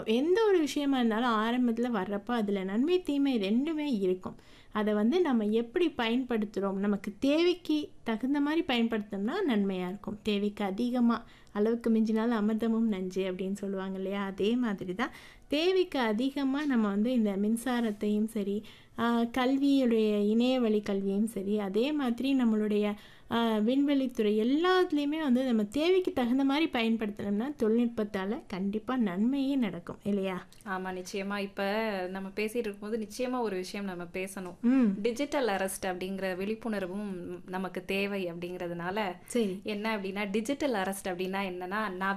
எந்த ஒரு விஷயமா இருந்தாலும் ஆரம்பத்தில் வர்றப்போ அதில் நன்மை தீமை ரெண்டுமே இருக்கும் அதை வந்து நம்ம எப்படி பயன்படுத்துகிறோம் நமக்கு தேவைக்கு தகுந்த மாதிரி பயன்படுத்தோம்னா நன்மையாக இருக்கும் தேவைக்கு அதிகமாக அளவுக்கு மிஞ்சினாலும் அமிர்தமும் நஞ்சு அப்படின்னு சொல்லுவாங்க இல்லையா அதே மாதிரி தான் தேவைக்கு அதிகமாக நம்ம வந்து இந்த மின்சாரத்தையும் சரி ஆஹ் கல்வியுடைய இணைய வழி கல்வியும் சரி அதே மாதிரி நம்மளுடைய ஆஹ் விண்வெளித்துறை எல்லாத்துலேயுமே வந்து நம்ம தேவைக்கு தகுந்த மாதிரி பயன்படுத்தினோம்னா தொழில்நுட்பத்தால் கண்டிப்பாக நன்மையே நடக்கும் இல்லையா ஆமா நிச்சயமா இப்ப நம்ம பேசிட்டு இருக்கும்போது நிச்சயமா ஒரு விஷயம் நம்ம பேசணும் ம் டிஜிட்டல் அரெஸ்ட் அப்படிங்கிற விழிப்புணர்வும் நமக்கு தேவை அப்படிங்கிறதுனால சரி என்ன அப்படின்னா டிஜிட்டல் அரெஸ்ட் அப்படின்னா என்னன்னா